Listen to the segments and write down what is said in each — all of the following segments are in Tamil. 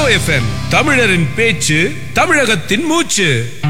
ஹலோ எஃப்எம் தமிழரின் பேச்சு தமிழகத்தின் மூச்சு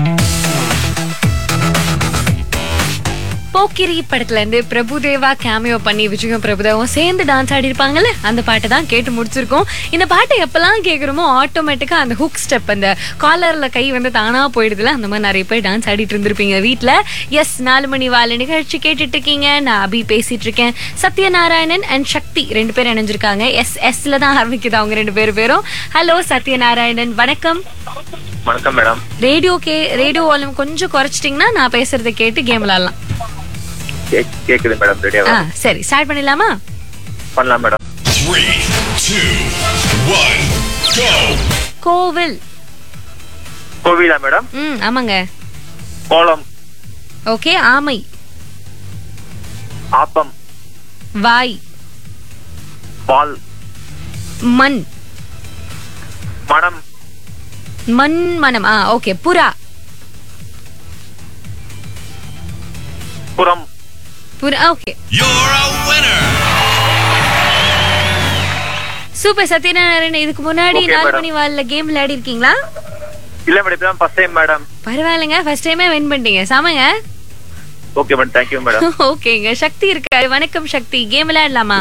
போக்கிரி படத்துல இருந்து பிரபுதேவா கேமியோ பண்ணி விஜயும் பிரபுதேவும் சேர்ந்து டான்ஸ் ஆடி இருப்பாங்கல்ல அந்த பாட்டை தான் கேட்டு முடிச்சிருக்கோம் இந்த பாட்டை எப்பெல்லாம் கேக்குறோமோ ஆட்டோமேட்டிக்கா அந்த ஹுக் ஸ்டெப் அந்த காலர்ல கை வந்து தானா போயிடுதுல அந்த மாதிரி நிறைய பேர் டான்ஸ் ஆடிட்டு இருந்திருப்பீங்க வீட்ல எஸ் நாலு மணி வாழ நிகழ்ச்சி கேட்டுட்டு இருக்கீங்க நான் அபி பேசிட்டு இருக்கேன் சத்யநாராயணன் அண்ட் சக்தி ரெண்டு பேரும் இணைஞ்சிருக்காங்க எஸ் எஸ்ல தான் ஆரம்பிக்குது அவங்க ரெண்டு பேர் பேரும் ஹலோ சத்யநாராயணன் வணக்கம் வணக்கம் madam radio K radio volume கொஞ்சம் குறைச்சிட்டிங்கன்னா நான் பேசுறதை கேட்டு கேம் விளாடலாம் கேக்- கேக்குது மேடம் ரெடியா ஆ சரி ஸ்டார்ட் பண்ணிடலாமா பண்ணலாம் madam Three, two, one, go! கோவில் கோவிலா மேடம் ம் ஆமாங்க கோலம் ஓகே ஆமை ஆப்பம் வாய் பால் மண் மனம் மண் மனம் ஆ ஓகே புறா புறம் புறா okay You're a winner! Super Sathyanarayanan இதுக்கு முன்னாடி Okay, நாலு madam. மணி வாலில் கேம் விளையாடி இருக்கீங்களா இல்ல மேடம் இப்பதான் ஃபர்ஸ்ட் டைம் மேடம் பரவாயில்லைங்க ஃபர்ஸ்ட் டைமே வின் பண்ணிட்டீங்க சாமங்க ஓகே மேடம் தேங்க்யூ மேடம் ஓகேங்க சக்தி இருக்காரு வணக்கம் சக்தி கேம் விளையாடலாமா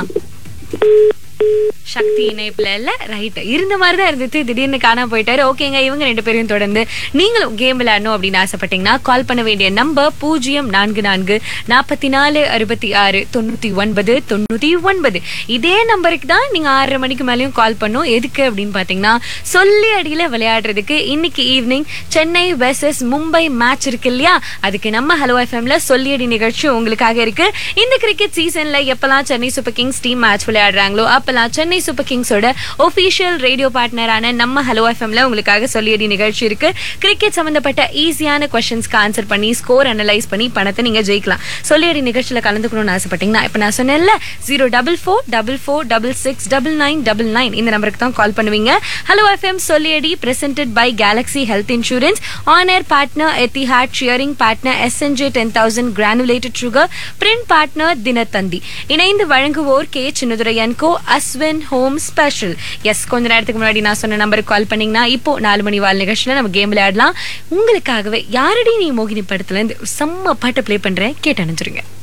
சக்தி இணைப்புல இல்ல ரைட் இருந்த மாதிரி தான் இருந்துச்சு திடீர்னு காணாம போயிட்டாரு ஓகேங்க இவங்க ரெண்டு பேரையும் தொடர்ந்து நீங்களும் கேம் விளையாடணும் அப்படின்னு ஆசைப்பட்டீங்கன்னா கால் பண்ண வேண்டிய நம்பர் பூஜ்ஜியம் நான்கு நான்கு நாற்பத்தி நாலு அறுபத்தி ஆறு தொண்ணூத்தி ஒன்பது தொண்ணூத்தி ஒன்பது இதே நம்பருக்கு தான் நீங்க ஆறரை மணிக்கு மேலயும் கால் பண்ணும் எதுக்கு அப்படின்னு பாத்தீங்கன்னா சொல்லி அடியில விளையாடுறதுக்கு இன்னைக்கு evening Chennai versus Mumbai match இருக்கு இல்லையா அதுக்கு நம்ம ஹலோ எஃப்எம்ல சொல்லியடி நிகழ்ச்சி உங்களுக்காக இருக்கு இந்த கிரிக்கெட் சீசன்ல எப்பெல்லாம் Chennai Super Kings team match விளையாடுறாங்களோ அப்பெல்லாம் சென்னை சூப்பர் கிங்ஸோட ஒபிஷியல் ரேடியோ பார்ட்னரான நம்ம ஹலோ எஃப்எம்ல உங்களுக்காக சொல்லியடி நிகழ்ச்சி இருக்கு கிரிக்கெட் சம்பந்தப்பட்ட ஈஸியான கொஸ்டின்ஸ்க்கு ஆன்சர் பண்ணி ஸ்கோர் அனலைஸ் பண்ணி பணத்தை நீங்க ஜெயிக்கலாம் சொல்லியடி நிகழ்ச்சியில கலந்துக்கணும்னு ஆசைப்பட்டீங்கன்னா இப்ப நான் சொன்னேன்ல zero double four double four double six double nine double nine இந்த நம்பருக்கு தான் கால் பண்ணுவீங்க hello F M Solliyadi presented by Galaxy health insurance on air partner Etihad sharing partner S N J ten thousand granulated sugar print partner Dinathanthi இணைந்து வழங்குவோர் K Chinnaduraiyan Co Ashwin home specials கொஞ்ச நேரத்துக்கு முன்னாடி நான் சொன்ன நம்பருக்கு கால் பண்ணீங்கன்னா இப்போ நாலு மணி வாழ் நிகழ்ச்சியில நம்ம கேம் விளையாடலாம் உங்களுக்காகவே யாரடி நீ மோகினி படத்துல இருந்து செம்ம பாட்டை ப்ளே பண்றேன் கேட்டு அணிஞ்சிருங்க